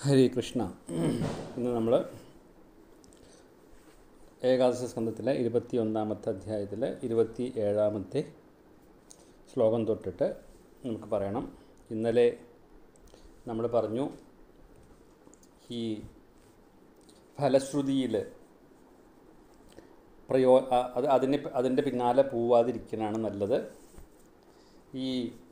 ഹരേ കൃഷ്ണ ഇന്ന് നമ്മൾ ഏകാദശ സ്കന്ധത്തിലെ ഇരുപത്തി ഒന്നാമത്തെ അധ്യായത്തിലെ ഇരുപത്തി ഏഴാമത്തെ ശ്ലോകം തൊട്ടിട്ട് നമുക്ക് പറയണം ഇന്നലെ നമ്മൾ പറഞ്ഞു ഈ ഫലശ്രുതിയിൽ പ്രയോ അ- അത് അതിന് അതിൻ്റെ പിന്നാലെ പോവാതിരിക്കലാണ് നല്ലത് ഈ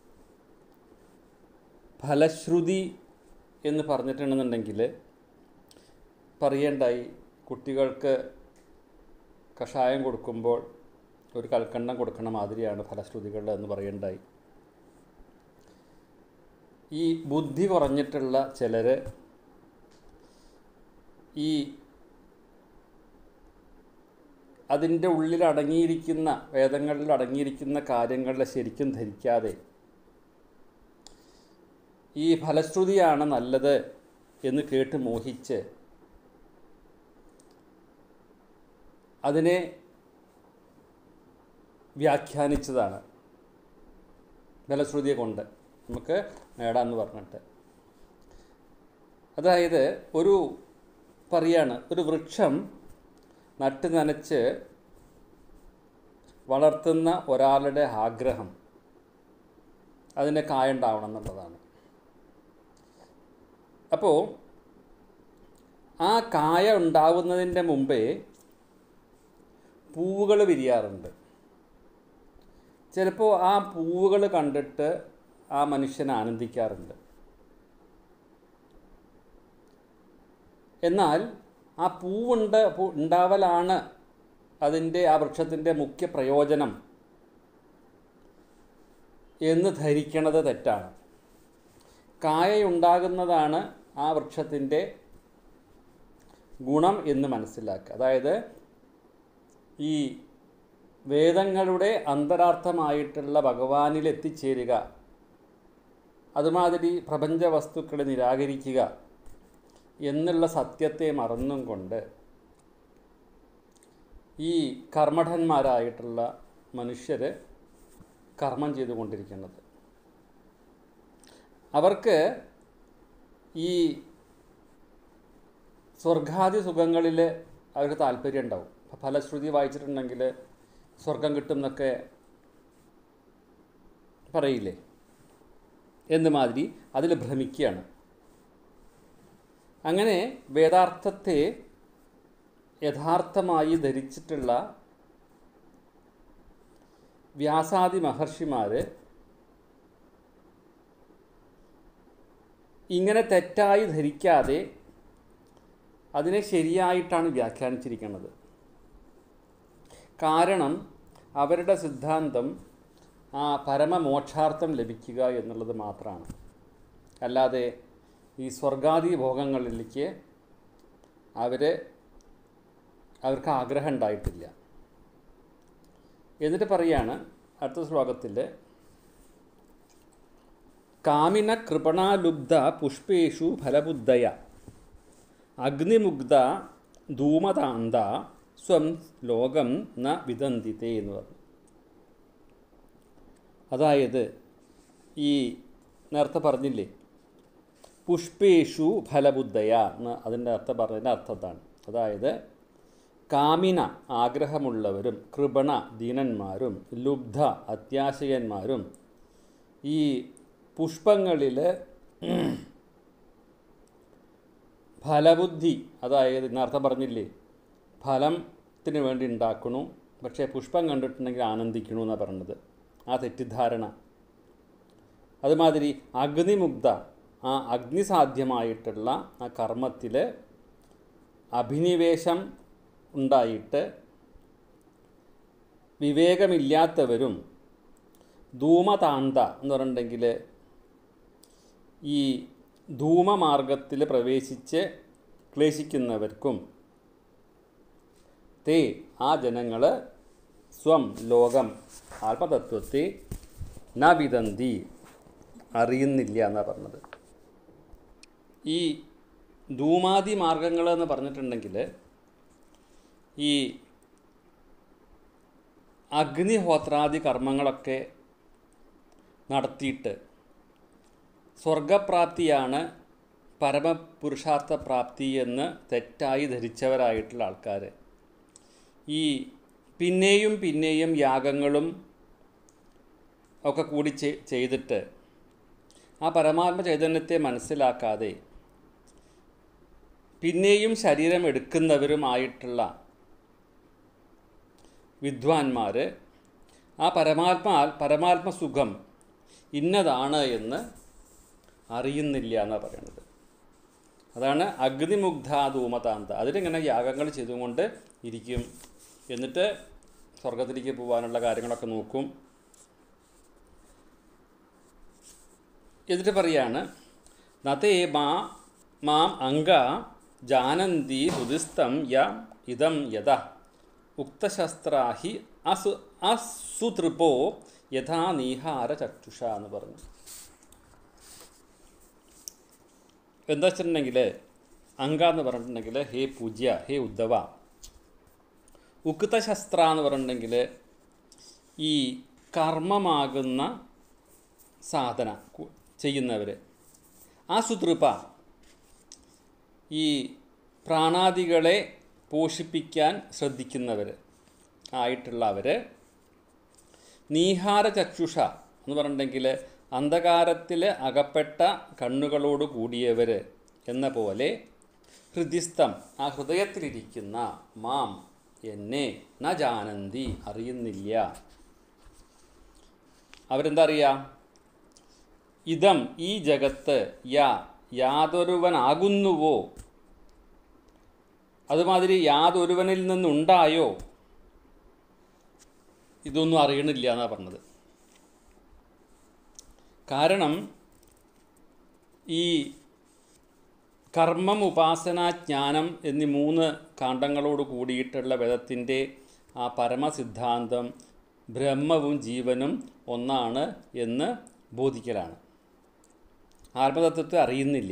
ഫലശ്രുതി എന്ന് പറഞ്ഞിട്ടുണ്ടെന്നുണ്ടെങ്കിൽ പറയേണ്ടായി കുട്ടികൾക്ക് കഷായം കൊടുക്കുമ്പോൾ ഒരു കൽക്കണ്ടം കൊടുക്കണ മാതിരിയാണ് ഫലശ്രുതികൾ എന്ന് പറയേണ്ടായി ഈ ബുദ്ധി കുറഞ്ഞിട്ടുള്ള ചിലർ ഈ അതിൻ്റെ ഉള്ളിൽ അടങ്ങിയിരിക്കുന്ന വേദങ്ങളിൽ അടങ്ങിയിരിക്കുന്ന കാര്യങ്ങളെ ശരിക്കും ധരിക്കാതെ ഈ ഫലശ്രുതിയാണ് നല്ലത് എന്ന് കേട്ട് മോഹിച്ച് അതിനെ വ്യാഖ്യാനിച്ചതാണ് ഫലശ്രുതിയെ കൊണ്ട് നമുക്ക് നേടാമെന്ന് പറഞ്ഞിട്ട് അതായത് ഒരു പറയാണ് ഒരു വൃക്ഷം നട്ട് നനച്ച് വളർത്തുന്ന ഒരാളുടെ ആഗ്രഹം അതിന് കായുണ്ടാവണം എന്നുള്ളതാണ് അപ്പോൾ ആ കായ ഉണ്ടാവുന്നതിൻ്റെ മുമ്പേ പൂവുകൾ വിരിയാറുണ്ട് ചിലപ്പോൾ ആ പൂവുകൾ കണ്ടിട്ട് ആ മനുഷ്യൻ ആനന്ദിക്കാറുണ്ട് എന്നാൽ ആ പൂവുണ്ട് പൂ- ഉണ്ടാവലാണ് അതിൻ്റെ ആ വൃക്ഷത്തിൻ്റെ മുഖ്യ പ്രയോജനം എന്ന് ധരിക്കണത് തെറ്റാണ് കായയുണ്ടാകുന്നതാണ് ആ വൃക്ഷത്തിൻ്റെ ഗുണം എന്ന് മനസ്സിലാക്കുക അതായത് ഈ വേദങ്ങളുടെ അന്തരാർത്ഥമായിട്ടുള്ള ഭഗവാനിൽ എത്തിച്ചേരുക അതുമാതിരി പ്രപഞ്ച വസ്തുക്കളെ നിരാകരിക്കുക എന്നുള്ള സത്യത്തെ മറന്നും കൊണ്ട് ഈ കർമ്മഠന്മാരായിട്ടുള്ള മനുഷ്യർ കർമ്മം ചെയ്തുകൊണ്ടിരിക്കുന്നത് അവർക്ക് ഈ സ്വർഗാദി സുഖങ്ങളിൽ അവർക്ക് താല്പര്യം ഉണ്ടാവും ഇപ്പം ഫലശ്രുതി വായിച്ചിട്ടുണ്ടെങ്കിൽ സ്വർഗം കിട്ടും എന്നൊക്കെ പറയില്ലേ എന്ന് മാതിരി അതിൽ ഭ്രമിക്കുകയാണ് അങ്ങനെ വേദാർത്ഥത്തെ യഥാർത്ഥമായി ധരിച്ചിട്ടുള്ള വ്യാസാദി മഹർഷിമാർ ഇങ്ങനെ തെറ്റായി ധരിക്കാതെ അതിനെ ശരിയായിട്ടാണ് വ്യാഖ്യാനിച്ചിരിക്കുന്നത് കാരണം അവരുടെ സിദ്ധാന്തം ആ പരമമോക്ഷാർത്ഥം ലഭിക്കുക എന്നുള്ളത് മാത്രമാണ് അല്ലാതെ ഈ സ്വർഗാദി ഭോഗങ്ങളിലേക്ക് അവർ അവർക്ക് ആഗ്രഹം ഉണ്ടായിട്ടില്ല എന്നിട്ട് പറയാണ് അടുത്ത ശ്ലോകത്തിൽ കാമിന കൃപണാലുബ്ധ പുഷ്പേഷു ഫലബുദ്ധയ അഗ്നിമുഗ്ധ ധൂമതാന്ത സ്വം ലോകം ന വിദന്തിത്തെ എന്ന് പറഞ്ഞു അതായത് ഈ നേരത്തെ പറഞ്ഞില്ലേ പുഷ്പേഷു ഫലബുദ്ധയ എന്ന് അതിൻ്റെ അർത്ഥം പറഞ്ഞതിൻ്റെ അർത്ഥം അതാണ് അതായത് കാമിന ആഗ്രഹമുള്ളവരും കൃപണ ദീനന്മാരും ലുബ്ധ അത്യാശയന്മാരും ഈ പുഷ്പങ്ങളിൽ ഫലബുദ്ധി അതായത് നേരത്തെ പറഞ്ഞില്ലേ ഫലത്തിന് വേണ്ടി ഉണ്ടാക്കണു പക്ഷേ പുഷ്പം കണ്ടിട്ടുണ്ടെങ്കിൽ ആനന്ദിക്കണു എന്നാണ് പറഞ്ഞത് ആ തെറ്റിദ്ധാരണ അതുമാതിരി അഗ്നിമുഗ്ധ ആ അഗ്നിസാധ്യമായിട്ടുള്ള ആ കർമ്മത്തിൽ അഭിനിവേശം ഉണ്ടായിട്ട് വിവേകമില്ലാത്തവരും ധൂമതാന്ത എന്ന് പറഞ്ഞിട്ടുണ്ടെങ്കിൽ ഈ ധൂമമാർഗത്തിൽ പ്രവേശിച്ച് ക്ലേശിക്കുന്നവർക്കും തേ ആ ജനങ്ങൾ സ്വം ലോകം ആത്മതത്വത്തെ ന വിദന്തി അറിയുന്നില്ല എന്നാണ് പറഞ്ഞത് ഈ ധൂമാദി മാർഗങ്ങൾ എന്ന് പറഞ്ഞിട്ടുണ്ടെങ്കിൽ ഈ അഗ്നിഹോത്രാദി കർമ്മങ്ങളൊക്കെ നടത്തിയിട്ട് സ്വർഗപ്രാപ്തിയാണ് പരമപുരുഷാർത്ഥ പ്രാപ്തി എന്ന് തെറ്റായി ധരിച്ചവരായിട്ടുള്ള ആൾക്കാർ ഈ പിന്നെയും പിന്നെയും യാഗങ്ങളും ഒക്കെ കൂടി ചെ- ചെയ്തിട്ട് ആ പരമാത്മ ചൈതന്യത്തെ മനസ്സിലാക്കാതെ പിന്നെയും ശരീരം എടുക്കുന്നവരുമായിട്ടുള്ള വിദ്വാൻമാർ ആ പരമാത്മ പരമാത്മ സുഖം ഇന്നതാണ് എന്ന് അറിയുന്നില്ല എന്നാണ് പറയുന്നത് അതാണ് അഗ്നിമുഗ്ധാധൂമതാന്ത അതിലിങ്ങനെ യാഗങ്ങൾ ചെയ്തുകൊണ്ട് ഇരിക്കും എന്നിട്ട് സ്വർഗത്തിലേക്ക് പോകാനുള്ള കാര്യങ്ങളൊക്കെ നോക്കും എന്നിട്ട് പറയാണ് നതേ മാ മാം അംഗ ജാനന്തി ഹൃദിസ്ഥം യ ഇതം യഥ ഉക്തശസ്ത്രാഹി അസു അസുതൃപോ യഥാ നീഹാര ചക്ഷുഷ എന്ന് പറഞ്ഞു എന്താ വെച്ചിട്ടുണ്ടെങ്കിൽ അങ്ക എന്ന് പറഞ്ഞിട്ടുണ്ടെങ്കിൽ ഹേ പൂജ്യ ഹേ ഉദ്ധവ ഉക്തശസ്ത്ര എന്ന് പറഞ്ഞിട്ടുണ്ടെങ്കിൽ ഈ കർമ്മമാകുന്ന സാധന കു- ചെയ്യുന്നവർ ആ സുതൃപ ഈ പ്രാണാദികളെ പോഷിപ്പിക്കാൻ ശ്രദ്ധിക്കുന്നവർ ആയിട്ടുള്ളവർ നീഹാര ചക്ഷുഷ എന്ന് പറഞ്ഞിട്ടുണ്ടെങ്കിൽ അന്ധകാരത്തിൽ അകപ്പെട്ട കണ്ണുകളോട് കൂടിയവർ എന്ന പോലെ ഹൃദിസ്ഥം ആ ഹൃദയത്തിലിരിക്കുന്ന മാം എന്നെ ന ജാനന്തി അറിയുന്നില്ല അവരെന്താ അറിയുക ഇതം ഈ ജഗത്ത് യാ യാതൊരുവനാകുന്നുവോ അതുമാതിരി യാതൊരുവനിൽ നിന്നുണ്ടായോ ഇതൊന്നും അറിയണില്ല എന്നാണ് പറഞ്ഞത് കാരണം ഈ കർമ്മം ഉപാസന ജ്ഞാനം എന്നീ മൂന്ന് കാണ്ഡങ്ങളോട് കൂടിയിട്ടുള്ള വേദത്തിൻ്റെ ആ പരമസിദ്ധാന്തം ബ്രഹ്മവും ജീവനും ഒന്നാണ് എന്ന് ബോധിക്കലാണ് ആത്മതത്വത്തെ അറിയുന്നില്ല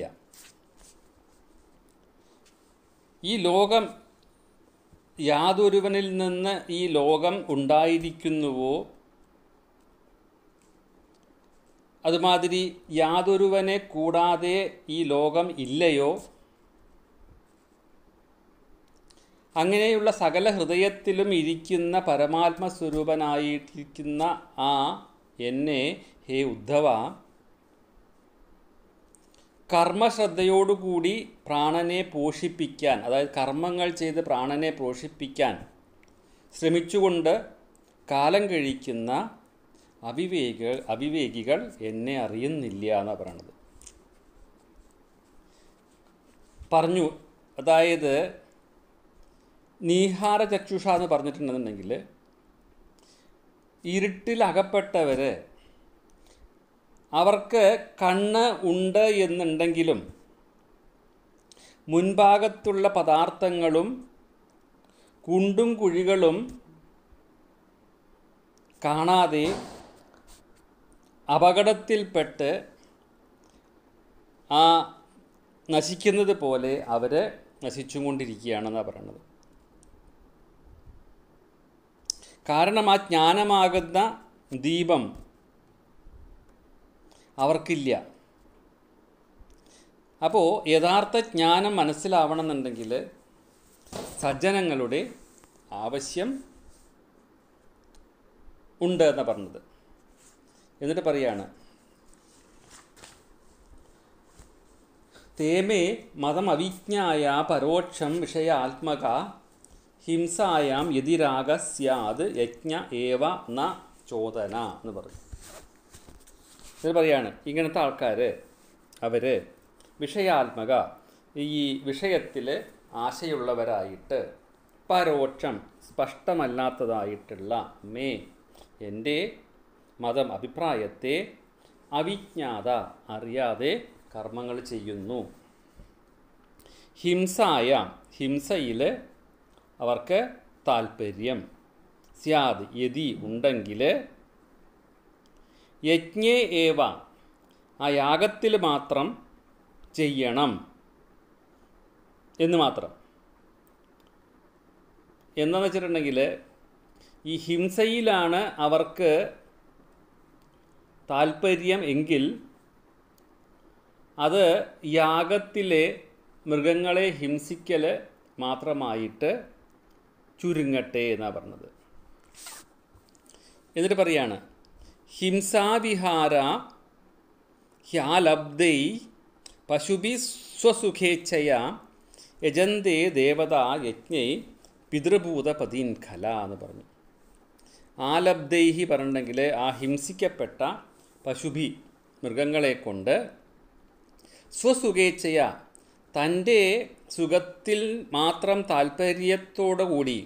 ഈ ലോകം യാതൊരുവനിൽ നിന്ന് ഈ ലോകം ഉണ്ടായിരിക്കുന്നുവോ അതുമാതിരി യാതൊരുവനെ കൂടാതെ ഈ ലോകം ഇല്ലയോ അങ്ങനെയുള്ള സകല ഹൃദയത്തിലും ഇരിക്കുന്ന പരമാത്മ സ്വരൂപനായിരിക്കുന്ന ആ എന്നെ ഹേ ഉദ്ധവ കർമ്മശ്രദ്ധയോടുകൂടി പ്രാണനെ പോഷിപ്പിക്കാൻ അതായത് കർമ്മങ്ങൾ ചെയ്ത് പ്രാണനെ പോഷിപ്പിക്കാൻ ശ്രമിച്ചുകൊണ്ട് കാലം കഴിക്കുന്ന അവിവേകികൾ അവിവേകികൾ എന്നെ അറിയുന്നില്ല എന്നാണ് പറയണത് പറഞ്ഞു അതായത് നീഹാര ചക്ഷുഷ എന്ന് പറഞ്ഞിട്ടുണ്ടെന്നുണ്ടെങ്കിൽ ഇരുട്ടിൽ അകപ്പെട്ടവർ അവർക്ക് കണ്ണ് ഉണ്ട് എന്നുണ്ടെങ്കിലും മുൻഭാഗത്തുള്ള പദാർത്ഥങ്ങളും കുണ്ടും കുഴികളും കാണാതെ അപകടത്തിൽപ്പെട്ട് ആ നശിക്കുന്നത് പോലെ അവർ നശിച്ചുകൊണ്ടിരിക്കുകയാണെന്നാണ് പറയുന്നത് കാരണം ആ ജ്ഞാനമാകുന്ന ദീപം അവർക്കില്ല അപ്പോൾ യഥാർത്ഥ ജ്ഞാനം മനസ്സിലാവണമെന്നുണ്ടെങ്കിൽ സജ്ജനങ്ങളുടെ ആവശ്യം ഉണ്ട് എന്നാണ് പറഞ്ഞത് എന്നിട്ട് പറയാണ് തേമേ മതം അവിജ്ഞായ പരോക്ഷം വിഷയാത്മക ഹിംസായാം യതിരാഗ സ്യാത് യജ്ഞ ഏവ ന ചോദന എന്ന് പറഞ്ഞു ഇത് പറയാണ് ഇങ്ങനത്തെ ആൾക്കാർ അവർ വിഷയാത്മക ഈ വിഷയത്തിൽ ആശയുള്ളവരായിട്ട് പരോക്ഷം സ്പഷ്ടമല്ലാത്തതായിട്ടുള്ള മേ എൻ്റെ മതം അഭിപ്രായത്തെ അവിജ്ഞാത അറിയാതെ കർമ്മങ്ങൾ ചെയ്യുന്നു ഹിംസായ ഹിംസയിൽ അവർക്ക് താൽപ്പര്യം സ്യാദ് യതി ഉണ്ടെങ്കിൽ യജ്ഞേ ഏവ ആ യാഗത്തിൽ മാത്രം ചെയ്യണം എന്ന് മാത്രം എന്താണെന്ന് വെച്ചിട്ടുണ്ടെങ്കിൽ ഈ ഹിംസയിലാണ് അവർക്ക് താൽപ്പര്യം എങ്കിൽ അത് യാഗത്തിലെ മൃഗങ്ങളെ ഹിംസിക്കൽ മാത്രമായിട്ട് ചുരുങ്ങട്ടെ എന്നാണ് പറഞ്ഞത് എന്നിട്ട് പറയാണ് ഹിംസാവിഹാര ഹ്യാലബ്ദൈ പശുഭി സ്വസുഖേച്ഛയ യജന്തേ ദേവത യജ്ഞൈ പിതൃഭൂത പതീൻ ഖല എന്ന് പറഞ്ഞു ആലബ്ദൈഹി പറഞ്ഞിട്ടുണ്ടെങ്കിൽ ആ ഹിംസിക്കപ്പെട്ട പശുഭി മൃഗങ്ങളെ കൊണ്ട് സ്വസുഖേച്ഛയ തൻ്റെ സുഖത്തിൽ മാത്രം താല്പര്യത്തോടു കൂടി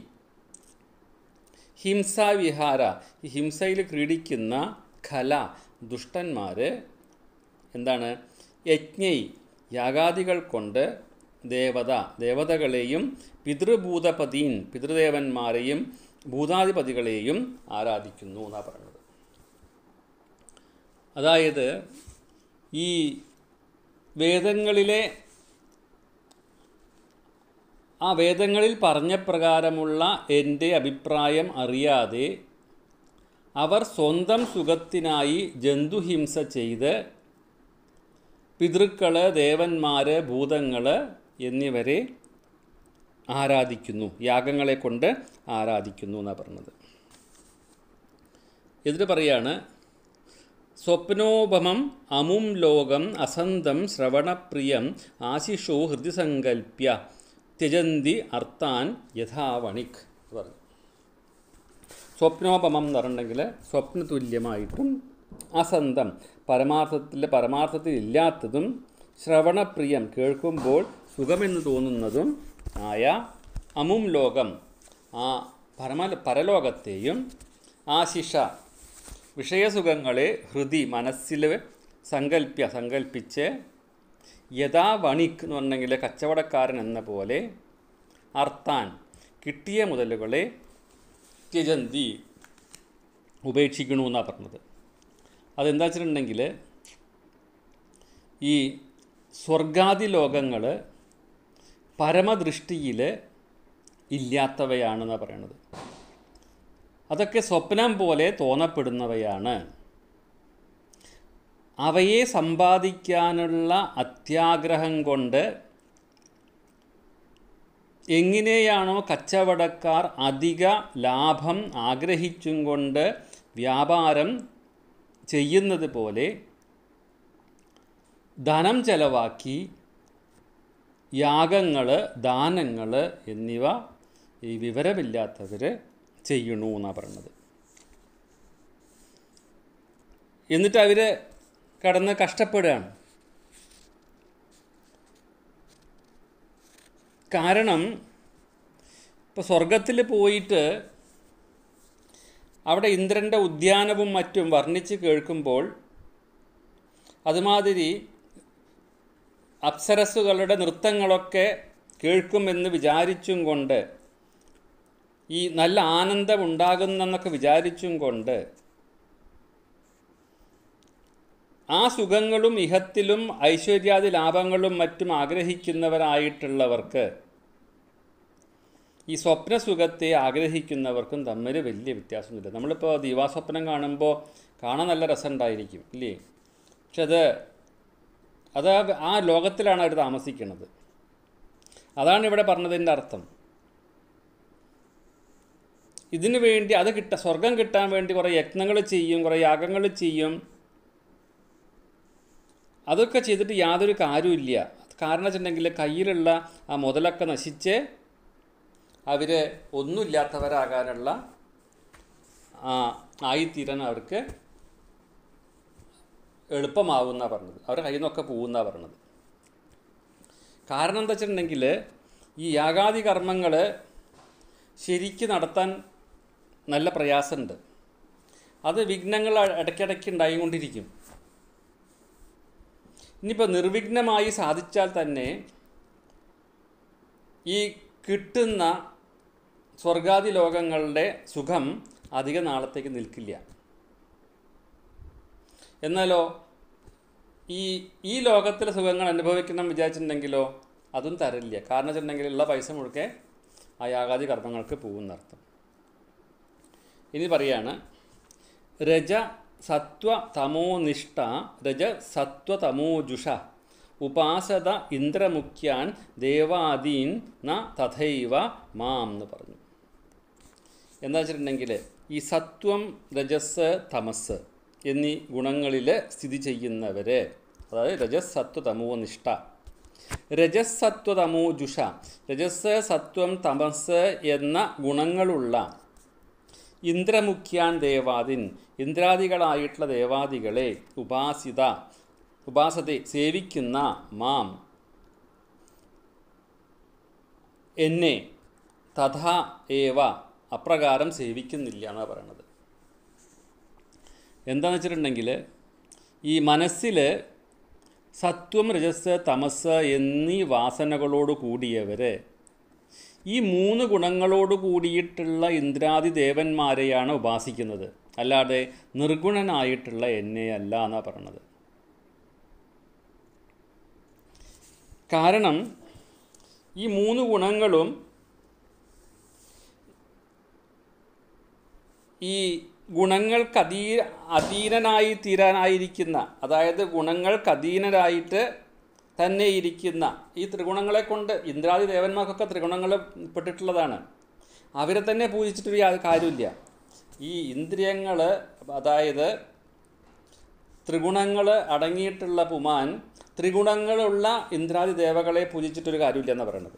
ഹിംസാവിഹാര ഈ ഹിംസയിൽ ക്രീഡിക്കുന്ന ഖല ദുഷ്ടന്മാർ എന്താണ് യജ്ഞൈ യാഗാദികൾ കൊണ്ട് ദേവത ദേവതകളെയും പിതൃഭൂതപതീൻ പിതൃദേവന്മാരെയും ഭൂതാധിപതികളെയും ആരാധിക്കുന്നു എന്നാണ് പറയുന്നത് അതായത് ഈ വേദങ്ങളിലെ ആ വേദങ്ങളിൽ പറഞ്ഞ പ്രകാരമുള്ള എൻ്റെ അഭിപ്രായം അറിയാതെ അവർ സ്വന്തം സുഖത്തിനായി ജന്തുഹിംസ ചെയ്ത് പിതൃക്കൾ ദേവന്മാർ ഭൂതങ്ങൾ എന്നിവരെ ആരാധിക്കുന്നു യാഗങ്ങളെ കൊണ്ട് ആരാധിക്കുന്നു എന്നാണ് പറഞ്ഞത് എന്നിട്ട് പറയാണ് സ്വപ്നോപമം അമും ലോകം അസന്തം ശ്രവണപ്രിയം ആശിഷോ ഹൃദിസങ്കൽപ്യ ത്യജന്തി അർത്ഥാൻ യഥാവണിക് എന്ന് പറഞ്ഞു സ്വപ്നോപമം എന്ന് പറഞ്ഞിട്ടുണ്ടെങ്കിൽ സ്വപ്നതുല്യമായിട്ടും അസന്തം പരമാർത്ഥത്തിൽ പരമാർത്ഥത്തിൽ ഇല്ലാത്തതും ശ്രവണപ്രിയം കേൾക്കുമ്പോൾ സുഖമെന്ന് തോന്നുന്നതും ആയ അമും ലോകം ആ പരമ പരലോകത്തെയും ആശിഷ വിഷയസുഖങ്ങളെ ഹൃദി മനസ്സിൽ സങ്കല്പ്യ സങ്കല്പിച്ച് യഥാ വണിക് എന്ന് പറഞ്ഞെങ്കിൽ കച്ചവടക്കാരൻ എന്ന പോലെ അർത്ഥാൻ കിട്ടിയ മുതലുകളെ ത്യജന്തി ഉപേക്ഷിക്കണു എന്നാണ് പറഞ്ഞത് അതെന്താ വെച്ചിട്ടുണ്ടെങ്കിൽ ഈ സ്വർഗാദി ലോകങ്ങൾ പരമദൃഷ്ടിയിൽ ഇല്ലാത്തവയാണെന്നാണ് പറയണത് അതൊക്കെ സ്വപ്നം പോലെ തോന്നപ്പെടുന്നവയാണ് അവയെ സമ്പാദിക്കാനുള്ള അത്യാഗ്രഹം കൊണ്ട് എങ്ങനെയാണോ കച്ചവടക്കാർ അധിക ലാഭം ആഗ്രഹിച്ചും കൊണ്ട് വ്യാപാരം ചെയ്യുന്നത് പോലെ ധനം ചെലവാക്കി യാഗങ്ങൾ ദാനങ്ങൾ എന്നിവ ഈ വിവരമില്ലാത്തവർ ചെയ്യണു എന്നാണ് പറയുന്നത് എന്നിട്ട് അവർ കടന്ന് കഷ്ടപ്പെടുകയാണ് കാരണം ഇപ്പോൾ സ്വർഗത്തിൽ പോയിട്ട് അവിടെ ഇന്ദ്രൻ്റെ ഉദ്യാനവും മറ്റും വർണ്ണിച്ച് കേൾക്കുമ്പോൾ അതുമാതിരി അപ്സരസ്സുകളുടെ നൃത്തങ്ങളൊക്കെ കേൾക്കുമെന്ന് വിചാരിച്ചും കൊണ്ട് ഈ നല്ല ആനന്ദമുണ്ടാകുന്നെന്നൊക്കെ വിചാരിച്ചും കൊണ്ട് ആ സുഖങ്ങളും ഇഹത്തിലും ഐശ്വര്യാദി ലാഭങ്ങളും മറ്റും ആഗ്രഹിക്കുന്നവരായിട്ടുള്ളവർക്ക് ഈ സ്വപ്ന സുഖത്തെ ആഗ്രഹിക്കുന്നവർക്കും തമ്മിൽ വലിയ വ്യത്യാസമൊന്നുമില്ല നമ്മളിപ്പോൾ ദിവാസ്വപ്നം കാണുമ്പോൾ കാണാൻ നല്ല രസമുണ്ടായിരിക്കും ഇല്ലേ പക്ഷെ അത് അത് ആ ലോകത്തിലാണ് അവർ താമസിക്കുന്നത് അതാണ് ഇവിടെ പറഞ്ഞതിൻ്റെ അർത്ഥം ഇതിനു വേണ്ടി അത് കിട്ട സ്വർഗം കിട്ടാൻ വേണ്ടി കുറേ യത്നങ്ങൾ ചെയ്യും കുറേ യാഗങ്ങൾ ചെയ്യും അതൊക്കെ ചെയ്തിട്ട് യാതൊരു കാര്യമില്ല കാരണം വെച്ചിട്ടുണ്ടെങ്കിൽ കയ്യിലുള്ള ആ മുതലൊക്കെ നശിച്ച് അവർ ഒന്നുമില്ലാത്തവരാകാനുള്ള ആ ആയിത്തീരാൻ അവർക്ക് എളുപ്പമാവുന്ന പറഞ്ഞത് അവരുടെ കയ്യിൽ നിന്നൊക്കെ പോകുന്ന പറഞ്ഞത് കാരണം എന്താ വെച്ചിട്ടുണ്ടെങ്കിൽ ഈ യാഗാദി കർമ്മങ്ങൾ ശരിക്ക് നടത്താൻ നല്ല പ്രയാസമുണ്ട് അത് വിഘ്നങ്ങൾ ഇടയ്ക്കിടയ്ക്ക് ഉണ്ടായിക്കൊണ്ടിരിക്കും ഇനിയിപ്പോൾ നിർവിഘ്നമായി സാധിച്ചാൽ തന്നെ ഈ കിട്ടുന്ന സ്വർഗാദി ലോകങ്ങളുടെ സുഖം അധിക നാളത്തേക്ക് നിൽക്കില്ല എന്നാലോ ഈ ഈ ലോകത്തിലെ സുഖങ്ങൾ അനുഭവിക്കണം വിചാരിച്ചിട്ടുണ്ടെങ്കിലോ അതും തരില്ല കാരണം വെച്ചിട്ടുണ്ടെങ്കിൽ ഉള്ള പൈസ മുഴുക്കെ ആ യാഗാദി കർമ്മങ്ങൾക്ക് പോകുന്നർത്ഥം ഇനി പറയാണ് രജ സത്വ തമോ നിഷ്ഠ രജ സത്വ തമോജുഷ ഉപാസത ഇന്ദ്രമുഖ്യാൻ ദേവാദീൻ ന തഥൈവ മാം എന്ന് പറഞ്ഞു എന്താ വെച്ചിട്ടുണ്ടെങ്കിൽ ഈ സത്വം രജസ് തമസ് എന്നീ ഗുണങ്ങളിൽ സ്ഥിതി ചെയ്യുന്നവർ അതായത് രജസ് സത്വ തമോ നിഷ്ഠ രജസ് സത്വ തമോ ജുഷ രജസ് സത്വം തമസ് എന്ന ഗുണങ്ങളുള്ള ഇന്ദ്രമുഖ്യാൻ ദേവാദിൻ ഇന്ദ്രാദികളായിട്ടുള്ള ദേവാദികളെ ഉപാസിത ഉപാസത്തെ സേവിക്കുന്ന മാം എന്നെ തഥാ ഏവ അപ്രകാരം സേവിക്കുന്നില്ല എന്നാണ് പറയണത് എന്താണെന്ന് വെച്ചിട്ടുണ്ടെങ്കിൽ ഈ മനസ്സിൽ സത്വം രജസ് തമസ് എന്നീ വാസനകളോട് കൂടിയവർ ഈ മൂന്ന് ഗുണങ്ങളോട് കൂടിയിട്ടുള്ള ഇന്ദ്രാദി ദേവന്മാരെയാണ് ഉപാസിക്കുന്നത് അല്ലാതെ നിർഗുണനായിട്ടുള്ള എന്നെ അല്ല എന്നാണ് പറയണത് കാരണം ഈ മൂന്ന് ഗുണങ്ങളും ഈ ഗുണങ്ങൾക്ക് അധീ അധീനനായി തീരാനായിരിക്കുന്ന അതായത് ഗുണങ്ങൾക്ക് അധീനരായിട്ട് തന്നെ ഇരിക്കുന്ന ഈ ത്രിഗുണങ്ങളെ കൊണ്ട് ഇന്ദ്രാദി ദേവന്മാർക്കൊക്കെ ത്രിഗുണങ്ങൾ പെട്ടിട്ടുള്ളതാണ് അവരെ തന്നെ പൂജിച്ചിട്ടൊരു യാ- കാര്യമില്ല ഈ ഇന്ദ്രിയങ്ങൾ അതായത് ത്രിഗുണങ്ങൾ അടങ്ങിയിട്ടുള്ള പുമാൻ ത്രിഗുണങ്ങളുള്ള ഇന്ദ്രാദി ദേവകളെ പൂജിച്ചിട്ടൊരു കാര്യമില്ല എന്നാണ് പറയുന്നത്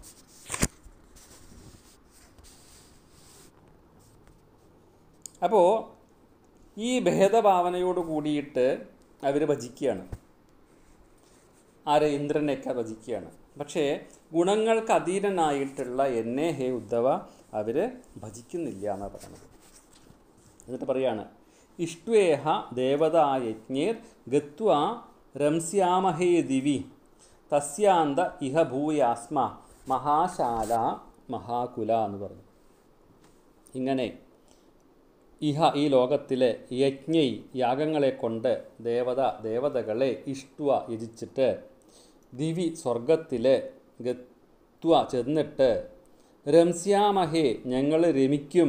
അപ്പോൾ ഈ ഭേദഭാവനയോട് കൂടിയിട്ട് അവർ ഭജിക്കുകയാണ് ആരെ ഇന്ദ്രനെയൊക്കെ ഭജിക്കുകയാണ് പക്ഷേ ഗുണങ്ങൾക്ക് അധീനനായിട്ടുള്ള എന്നെ ഹേ ഉദ്ധവ അവർ ഭജിക്കുന്നില്ല എന്നാണ് പറയുന്നത് എന്നിട്ട് പറയാണ് ഇഷ്ട്വേഹ ദേവതായജ്ഞേർ ഗത്വ രംസ്യാമഹേ ദിവി തസ്യാന്ത ഇഹ ഭൂയാസ്മ മഹാശാല മഹാകുല എന്ന് പറഞ്ഞു ഇങ്ങനെ ഇഹ ഈ ലോകത്തിലെ യജ്ഞൈ യാഗങ്ങളെ കൊണ്ട് ദേവത ദേവതകളെ ഇഷ്ടുവ യജിച്ചിട്ട് ദിവി സ്വർഗത്തിൽ ഗത്വ ചെന്നിട്ട് രംസ്യാമഹേ ഞങ്ങൾ രമിക്കും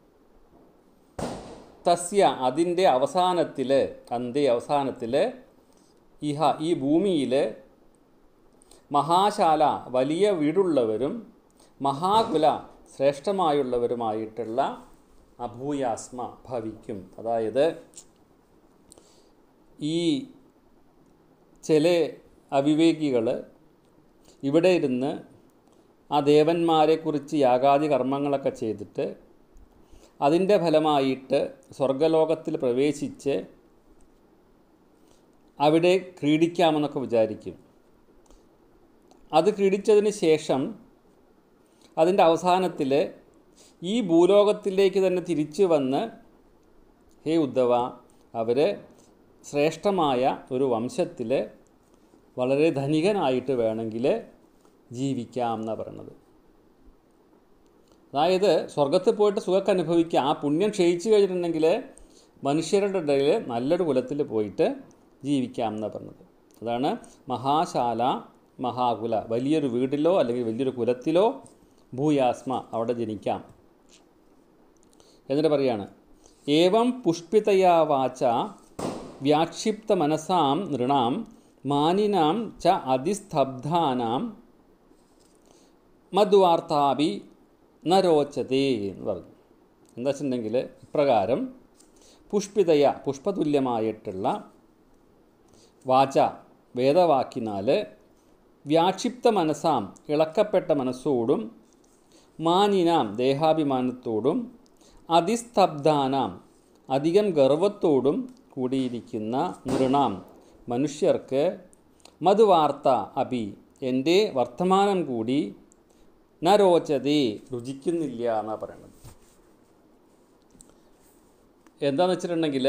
തസ്യ അതിൻ്റെ അവസാനത്തിൽ അന്ത്യ അവസാനത്തിൽ ഇഹ ഈ ഭൂമിയിൽ മഹാശാല വലിയ വീടുള്ളവരും മഹാകുല ശ്രേഷ്ഠമായുള്ളവരുമായിട്ടുള്ള അഭൂയാസ്മ ഭവിക്കും അതായത് ഈ ചില അവിവേകികൾ ഇവിടെ ഇരുന്ന് ആ ദേവന്മാരെക്കുറിച്ച് യാഗാദി കർമ്മങ്ങളൊക്കെ ചെയ്തിട്ട് അതിൻ്റെ ഫലമായിട്ട് സ്വർഗലോകത്തിൽ പ്രവേശിച്ച് അവിടെ ക്രീഡിക്കാമെന്നൊക്കെ വിചാരിക്കും അത് ക്രീഡിച്ചതിന് ശേഷം അതിൻ്റെ അവസാനത്തിൽ ഈ ഭൂലോകത്തിലേക്ക് തന്നെ തിരിച്ചു വന്ന് ഹേ ഉദ്ധവ അവർ ശ്രേഷ്ഠമായ ഒരു വംശത്തിൽ വളരെ ധനികനായിട്ട് വേണമെങ്കിൽ ജീവിക്കാം എന്നാണ് പറയണത് അതായത് സ്വർഗത്തിൽ പോയിട്ട് സുഖമൊക്കെ അനുഭവിക്കുക ആ പുണ്യം ക്ഷയിച്ചു കഴിഞ്ഞിട്ടുണ്ടെങ്കിൽ മനുഷ്യരുടെ ഇടയിൽ നല്ലൊരു കുലത്തിൽ പോയിട്ട് ജീവിക്കാം എന്നാണ് പറഞ്ഞത് അതാണ് മഹാശാല മഹാകുല വലിയൊരു വീട്ടിലോ അല്ലെങ്കിൽ വലിയൊരു കുലത്തിലോ ഭൂയാസ്മ അവിടെ ജനിക്കാം എന്നിട്ട് പറയാണ് ഏവം പുഷ്പിതയാ വാച വ്യാക്ഷിപ്ത മനസാം നൃണാം മാനിനാം ച അതിസ്തബ്ധാനാം മധുവാർത്താപി നരോച്ചതേ എന്ന് പറഞ്ഞു എന്താ വെച്ചിട്ടുണ്ടെങ്കിൽ ഇപ്രകാരം പുഷ്പിതയ പുഷ്പതുല്യമായിട്ടുള്ള വാച വേദവാക്കിനാൽ വ്യാക്ഷിപ്ത മനസ്സാം ഇളക്കപ്പെട്ട മനസ്സോടും മാനിനാം ദേഹാഭിമാനത്തോടും അതിസ്തബ്ധാനാം അധികം ഗർവത്തോടും കൂടിയിരിക്കുന്ന നൃണാം മനുഷ്യർക്ക് മധുവാർത്ത അഭി എൻ്റെ വർത്തമാനം കൂടി നരോചതേ രുചിക്കുന്നില്ല എന്നാണ് പറയുന്നത് എന്താന്ന് വെച്ചിട്ടുണ്ടെങ്കിൽ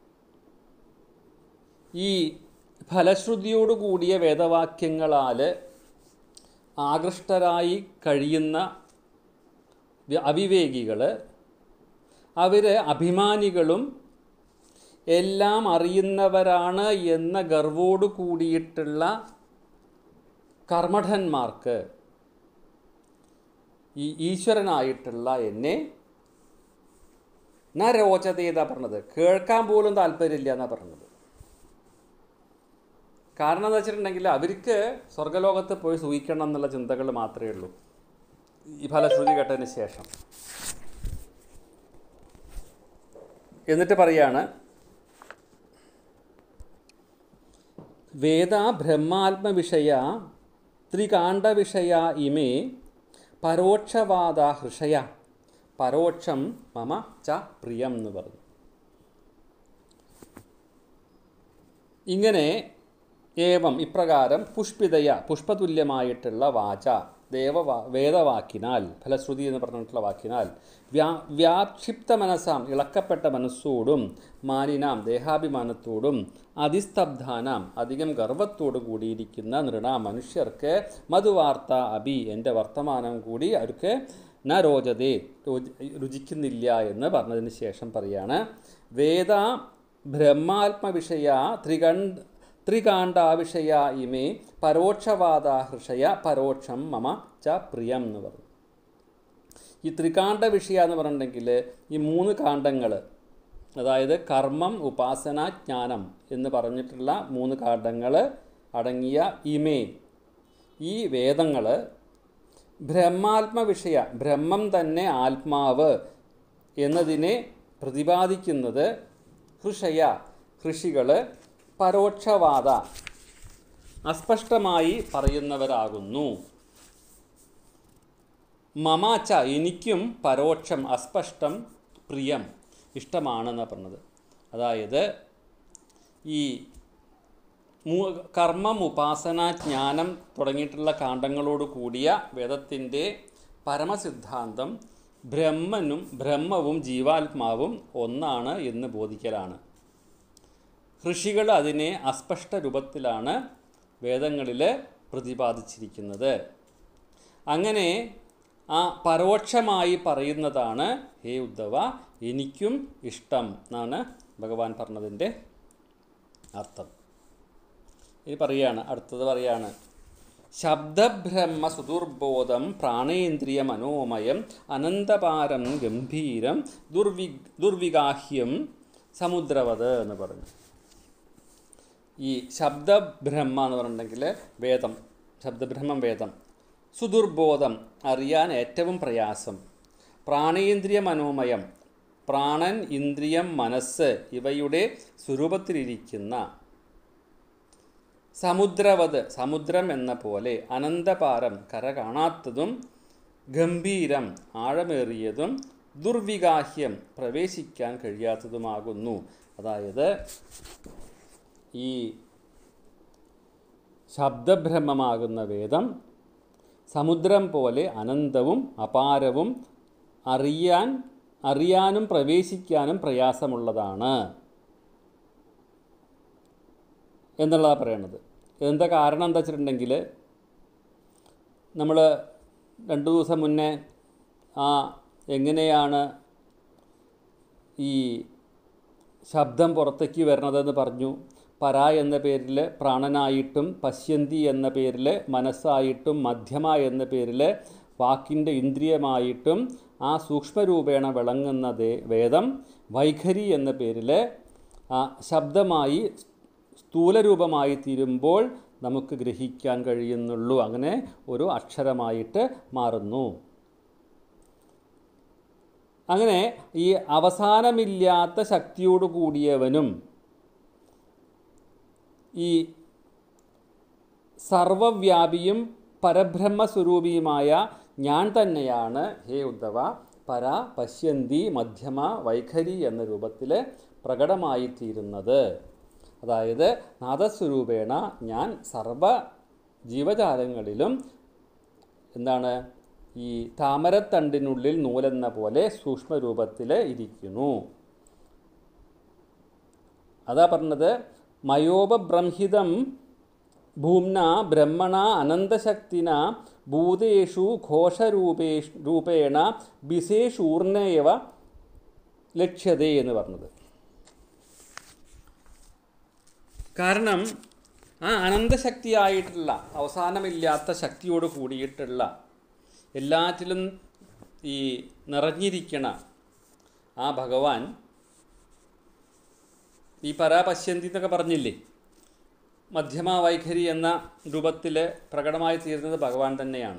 ഈ ഫലശ്രുതിയോട് കൂടിയ വേദവാക്യങ്ങളാൽ ആകൃഷ്ടരായി കഴിയുന്ന വ്യ- അവിവേകികൾ അവർ അഭിമാനികളും എല്ലാം അറിയുന്നവരാണ് എന്ന ഗർവോട് കൂടിയിട്ടുള്ള കർമ്മഠന്മാർക്ക് ഈ ഈശ്വരനായിട്ടുള്ള എന്നെ നരോചതയെന്നാ പറഞ്ഞത് കേൾക്കാൻ പോലും താല്പര്യമില്ല എന്നാണ് പറഞ്ഞത് കാരണം എന്ന് വെച്ചിട്ടുണ്ടെങ്കിൽ അവർക്ക് സ്വർഗലോകത്ത് പോയി സൂഹിക്കണം എന്നുള്ള ചിന്തകൾ മാത്രമേ ഉള്ളൂ ഈ ഫലശ്രുതി കേട്ടതിന് ശേഷം എന്നിട്ട് പറയാണ് വേദ ബ്രഹ്മാത്മവിഷയ ത്രികാണ്ഡവിഷയ ഇമേ പരോക്ഷവാദ ഹൃഷയ പരോക്ഷം മമ ച പ്രിയം എന്ന് പറഞ്ഞു ഇങ്ങനെ ഏവം ഇപ്രകാരം പുഷ്പിതയ പുഷ്പതുല്യമായിട്ടുള്ള വാച ദേവവാ വേദവാക്കിനാൽ ഫലശ്രുതി എന്ന് പറഞ്ഞിട്ടുള്ള വാക്കിനാൽ വ്യാ വ്യാക്ഷിപ്ത മനസ്സാം ഇളക്കപ്പെട്ട മനസ്സോടും മാനിനാം ദേഹാഭിമാനത്തോടും അതിസ്തബ്ധാനാം അധികം ഗർവത്തോടു കൂടിയിരിക്കുന്ന നൃണ മനുഷ്യർക്ക് മധുവാർത്ത അഭി എൻ്റെ വർത്തമാനം കൂടി അവർക്ക് ന രോചതേ രുചിക്കുന്നില്ല എന്ന് പറഞ്ഞതിന് ശേഷം പറയാണ് വേദ ബ്രഹ്മാത്മവിഷയ ത്രികണ്ഠ ത്രികാണ്ഡാവിഷയ ഇമേ പരോക്ഷവാദ ഹൃഷയ പരോക്ഷം മമ ച പ്രിയം എന്ന് പറഞ്ഞു ഈ ത്രികാണ്ഡ വിഷയ എന്ന് പറഞ്ഞിട്ടുണ്ടെങ്കിൽ ഈ മൂന്ന് കാണ്ഡങ്ങൾ അതായത് കർമ്മം ഉപാസന ജ്ഞാനം എന്ന് പറഞ്ഞിട്ടുള്ള മൂന്ന് കാണ്ഡങ്ങൾ അടങ്ങിയ ഇമേ ഈ വേദങ്ങൾ ബ്രഹ്മാത്മ വിഷയ ബ്രഹ്മം തന്നെ ആത്മാവ് എന്നതിനെ പ്രതിപാദിക്കുന്നത് ഹൃഷയ ഋഷികൾ പരോക്ഷവാദ അസ്പഷ്ടമായി പറയുന്നവരാകുന്നു മമാച്ച എനിക്കും പരോക്ഷം അസ്പഷ്ടം പ്രിയം ഇഷ്ടമാണെന്നാണ് പറഞ്ഞത് അതായത് ഈ മൂ കർമ്മം ഉപാസന ജ്ഞാനം തുടങ്ങിയിട്ടുള്ള കാണ്ഡങ്ങളോട് കൂടിയ വേദത്തിൻ്റെ പരമസിദ്ധാന്തം ബ്രഹ്മനും ബ്രഹ്മവും ജീവാത്മാവും ഒന്നാണ് എന്ന് ബോധിക്കലാണ് ഋഷികൾ അതിനെ അസ്പഷ്ട രൂപത്തിലാണ് വേദങ്ങളിൽ പ്രതിപാദിച്ചിരിക്കുന്നത് അങ്ങനെ ആ പരോക്ഷമായി പറയുന്നതാണ് ഹേ ഉദ്ധവ എനിക്കും ഇഷ്ടം എന്നാണ് ഭഗവാൻ പറഞ്ഞതിൻ്റെ അർത്ഥം ഇനി പറയാണ് അടുത്തത് പറയാണ് ശബ്ദബ്രഹ്മ സുദുർബോധം പ്രാണേന്ദ്രിയ മനോമയം അനന്തപാരം ഗംഭീരം ദുർവി ദുർവിഗാഹ്യം സമുദ്രവത് എന്ന് പറഞ്ഞു ഈ ശബ്ദബ്രഹ്മ എന്ന് പറഞ്ഞിട്ടുണ്ടെങ്കിൽ വേദം ശബ്ദബ്രഹ്മം വേദം സുദുർബോധം അറിയാൻ ഏറ്റവും പ്രയാസം പ്രാണേന്ദ്രിയ മനോമയം പ്രാണൻ ഇന്ദ്രിയം മനസ്സ് ഇവയുടെ സ്വരൂപത്തിലിരിക്കുന്ന സമുദ്രവത് സമുദ്രം എന്ന പോലെ അനന്തപാരം കര കാണാത്തതും ഗംഭീരം ആഴമേറിയതും ദുർവിഗാഹ്യം പ്രവേശിക്കാൻ കഴിയാത്തതുമാകുന്നു അതായത് ഈ ശബ്ദബ്രഹ്മമാകുന്ന വേദം സമുദ്രം പോലെ അനന്തവും അപാരവും അറിയാൻ അറിയാനും പ്രവേശിക്കാനും പ്രയാസമുള്ളതാണ് എന്നുള്ളതാണ് പറയണത് എന്താ കാരണം എന്താ വെച്ചിട്ടുണ്ടെങ്കിൽ നമ്മൾ രണ്ടു ദിവസം മുന്നേ ആ എങ്ങനെയാണ് ഈ ശബ്ദം പുറത്തേക്ക് വരണതെന്ന് പറഞ്ഞു പര എന്ന പേരിൽ പ്രാണനായിട്ടും പശ്യന്തി എന്ന പേരിൽ മനസ്സായിട്ടും മധ്യമ എന്ന പേരിൽ വാക്കിൻ്റെ ഇന്ദ്രിയമായിട്ടും ആ സൂക്ഷ്മരൂപേണ വിളങ്ങുന്ന വേദം വൈഖരി എന്ന പേരിൽ ആ ശബ്ദമായി സ്ഥൂലരൂപമായി തീരുമ്പോൾ നമുക്ക് ഗ്രഹിക്കാൻ കഴിയുന്നുള്ളൂ അങ്ങനെ ഒരു അക്ഷരമായിട്ട് മാറുന്നു അങ്ങനെ ഈ അവസാനമില്ലാത്ത ശക്തിയോട് കൂടിയവനും ഈ സർവവ്യാപിയും പരബ്രഹ്മസ്വരൂപിയുമായ ഞാൻ തന്നെയാണ് ഹേ ഉദ്ധവ പര പശ്യന്തി മധ്യമ വൈഖരി എന്ന രൂപത്തിൽ പ്രകടമായിത്തീരുന്നത് അതായത് നാദസ്വരൂപേണ ഞാൻ സർവ ജീവജാലങ്ങളിലും എന്താണ് ഈ താമരത്തണ്ടിനുള്ളിൽ നൂലെന്ന പോലെ സൂക്ഷ്മരൂപത്തിൽ ഇരിക്കുന്നു അതാ പറഞ്ഞത് മയോപബ്രംഹിതം ഭൂമ്ന ബ്രഹ്മണ അനന്തശക്തിന ഭൂതേഷു ഘോഷരൂപേ രൂപേണ ബിസേഷൂർണയവ ലക്ഷ്യതേ എന്ന് പറഞ്ഞത് കാരണം ആ അനന്തശക്തിയായിട്ടുള്ള അവസാനമില്ലാത്ത ശക്തിയോട് കൂടിയിട്ടുള്ള എല്ലാറ്റിലും ഈ നിറഞ്ഞിരിക്കണ ആ ഭഗവാൻ ഈ പരാപശ്യന്തി എന്നൊക്കെ പറഞ്ഞില്ലേ മധ്യമ വൈഖരി എന്ന രൂപത്തിൽ പ്രകടമായി തീരുന്നത് ഭഗവാൻ തന്നെയാണ്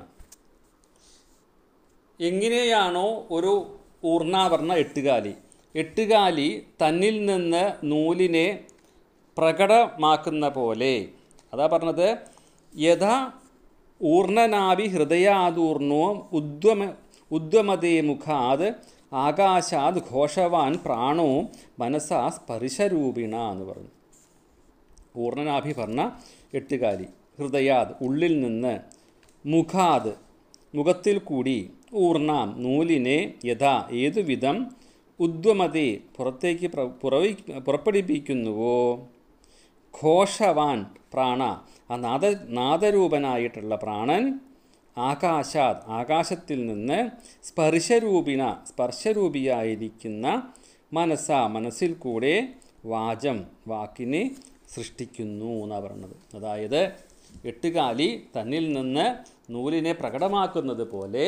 എങ്ങനെയാണോ ഒരു ഊർണാവർണ എട്ടുകാലി എട്ടുകാലി തന്നിൽ നിന്ന് നൂലിനെ പ്രകടമാക്കുന്ന പോലെ അതാ പറഞ്ഞത് യഥാ ഊർണനാഭി ഹൃദയാദൂർണോ ഉദ്വമ ഉദ്വമതേ മുഖാത് ആകാശാത് ഘോഷവാൻ പ്രാണോ മനസാ സ്പർശരൂപിണ എന്ന് പറഞ്ഞു പൂർണ്ണനാഭി പറഞ്ഞ എട്ടുകാലി ഹൃദയാത് ഉള്ളിൽ നിന്ന് മുഖാത് മുഖത്തിൽ കൂടി ഊർണാം നൂലിനെ യഥാ ഏതുവിധം ഉദ്വമതി പുറത്തേക്ക് പ്ര- പുറവി പുറപ്പെടുവിപ്പിക്കുന്നുവോ ഘോഷവാൻ പ്രാണ ആ നാദ നാദരൂപനായിട്ടുള്ള പ്രാണൻ ആകാശാത് ആകാശത്തിൽ നിന്ന് സ്പർശരൂപിണ സ്പർശരൂപിയായിരിക്കുന്ന മനസ്സ മനസ്സിൽ കൂടെ വാചം വാക്കിനെ സൃഷ്ടിക്കുന്നു എന്നാണ് പറയുന്നത് അതായത് എട്ടുകാലി തന്നിൽ നിന്ന് നൂലിനെ പ്രകടമാക്കുന്നത് പോലെ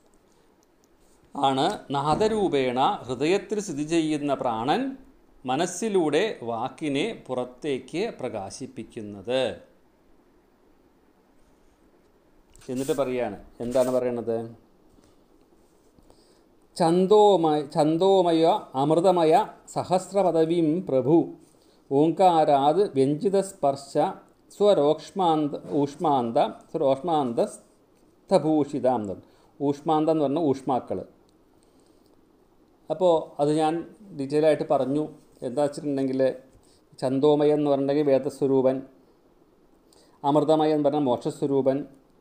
ആണ് നാദരൂപേണ ഹൃദയത്തിൽ സ്ഥിതി ചെയ്യുന്ന പ്രാണൻ മനസ്സിലൂടെ വാക്കിനെ പുറത്തേക്ക് പ്രകാശിപ്പിക്കുന്നത് എന്നിട്ട് പറയാണ് എന്താണ് പറയണത് ചന്തോമയ ചന്തോമയ അമൃതമയ സഹസ്രപദവീം പ്രഭു ഓങ്കാരാത് വ്യഞ്ജിതസ്പർശ സ്വരോക്ഷ്മാന്ത ഊഷ്മാന്ത സ്വരോഷ്മാന്ത സ്ഥഭൂഷിതാം എന്ന് പറഞ്ഞു. ഊഷ്മാന്തം എന്ന് പറഞ്ഞാൽ ഊഷ്മാക്കൾ അപ്പോൾ അത് ഞാൻ ഡീറ്റെയിൽ ആയിട്ട് പറഞ്ഞു എന്താ വെച്ചിട്ടുണ്ടെങ്കിൽ ചന്തോമയം എന്ന് പറഞ്ഞിട്ടുണ്ടെങ്കിൽ വേദസ്വരൂപൻ അമൃതമയം എന്ന് പറഞ്ഞാൽ മോക്ഷസ്വരൂപൻ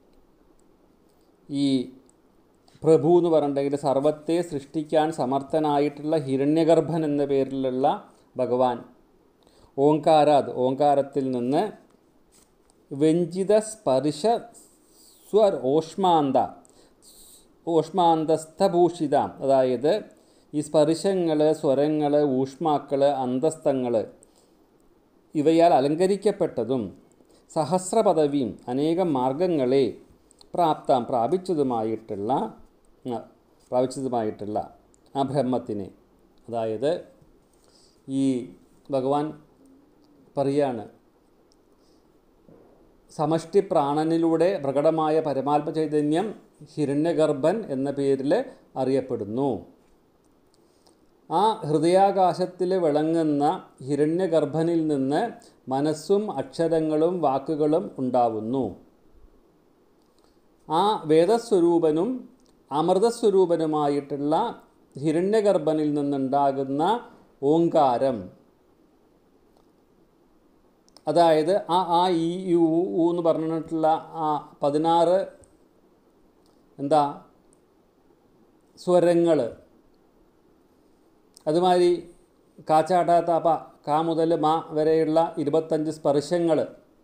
ഈ പ്രഭു എന്ന് പറഞ്ഞിട്ടുണ്ടെങ്കിൽ സർവത്തെ സൃഷ്ടിക്കാൻ സമർത്ഥനായിട്ടുള്ള ഹിരണ്യഗർഭൻ എന്ന പേരിലുള്ള ഭഗവാൻ ഓങ്കാരാത് ഓങ്കാരത്തിൽ നിന്ന് വ്യഞ്ജിത സ്പർശ സ്വർ ഓഷ്മാന്ത ഊഷ്മാന്തസ്ഥഭൂഷിത അതായത് ഈ സ്പർശങ്ങൾ സ്വരങ്ങൾ ഊഷ്മാക്കൾ അന്തസ്ഥങ്ങൾ ഇവയാൽ അലങ്കരിക്കപ്പെട്ടതും സഹസ്രപദവിയും അനേകം മാർഗങ്ങളെ പ്രാപ്താം പ്രാപിച്ചതുമായിട്ടുള്ള ആ, പ്രാപിച്ചതുമായിട്ടുള്ള ആ ബ്രഹ്മത്തിനെ അതായത് ഈ ഭഗവാൻ പറയാണ് സമഷ്ടി പ്രാണനിലൂടെ പ്രകടമായ പരമാത്മ ചൈതന്യം ഹിരണ്യഗർഭൻ എന്ന പേരിൽ അറിയപ്പെടുന്നു ആ ഹൃദയാകാശത്തിൽ വിളങ്ങുന്ന ഹിരണ്യഗർഭനിൽ നിന്ന് മനസ്സും അക്ഷരങ്ങളും വാക്കുകളും ഉണ്ടാവുന്നു ആ വേദസ്വരൂപനും അമൃതസ്വരൂപനുമായിട്ടുള്ള ഹിരണ്യഗർഭനിൽ നിന്നുണ്ടാകുന്ന ഓങ്കാരം അതായത് ആ ആ ഈ യു ഊ എന്ന് പറഞ്ഞിട്ടുള്ള ആ പതിനാറ് എന്താ സ്വരങ്ങൾ അതുമാതിരി കാച്ചാട്ട താപ്പ കാ മുതൽ മാ വരെയുള്ള ഇരുപത്തഞ്ച് സ്പർശങ്ങൾ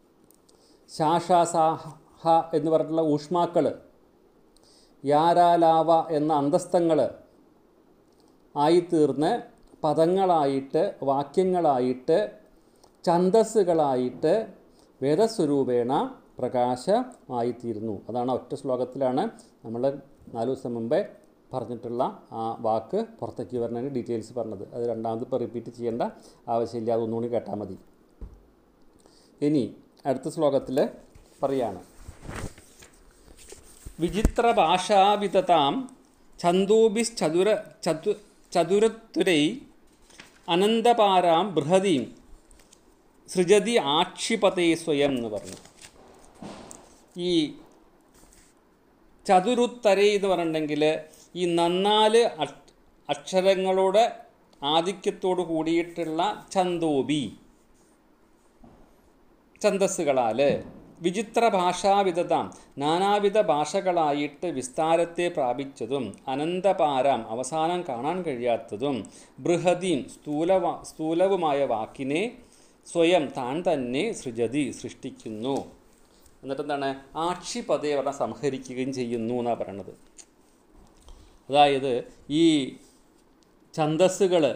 ശാഷാസാഹ എന്ന് പറഞ്ഞിട്ടുള്ള ഊഷ്മാക്കൾ യാരാലാവ എന്ന അന്തസ്ഥങ്ങൾ ആയിത്തീർന്ന് പദങ്ങളായിട്ട് വാക്യങ്ങളായിട്ട് ഛന്തസ്സുകളായിട്ട് വേദസ്വരൂപേണ പ്രകാശമായിത്തീരുന്നു അതാണ് ഒറ്റ ശ്ലോകത്തിലാണ് നമ്മൾ നാല് ദിവസം മുമ്പേ പറഞ്ഞിട്ടുള്ള ആ വാക്ക് പുറത്തേക്ക് വരുന്നതിന് ഡീറ്റെയിൽസ് പറഞ്ഞത് അത് രണ്ടാമത് ഇപ്പോൾ റിപ്പീറ്റ് ചെയ്യേണ്ട ആവശ്യമില്ല അതൊന്നുകൂടി കേട്ടാൽ മതി ഇനി അടുത്ത ശ്ലോകത്തിൽ പറയാണ് വിചിത്ര ഭാഷാവിതതാം ഛന്തോഭിശ്ചതുര ചതു ചതുരത്തുരൈ അനന്തപാരാം ബൃഹതീം സൃജതി ആക്ഷിപതേ സ്വയം എന്ന് പറഞ്ഞു ഈ ചതുരുത്തരൈ എന്ന് പറഞ്ഞിട്ടുണ്ടെങ്കിൽ ഈ നന്നാല് അക്ഷ- അക്ഷരങ്ങളുടെ ആധിക്യത്തോട് കൂടിയിട്ടുള്ള ഛന്തോബി ഛന്തസ്സുകളാൽ വിചിത്ര ഭാഷാവിധതാം നാനാവിധ ഭാഷകളായിട്ട് വിസ്താരത്തെ പ്രാപിച്ചതും അനന്തപാരാം അവസാനം കാണാൻ കഴിയാത്തതും ബൃഹദീം സ്ഥൂലവ സ്ഥൂലവുമായ വാക്കിനെ സ്വയം താൻ തന്നെ സൃജതി സൃഷ്ടിക്കുന്നു എന്നിട്ട് എന്താണ് ആക്ഷിപതയെ പറഞ്ഞാൽ സംഹരിക്കുകയും ചെയ്യുന്നു എന്നാണ് പറയണത് അതായത് ഈ ഛന്തസ്സുകൾ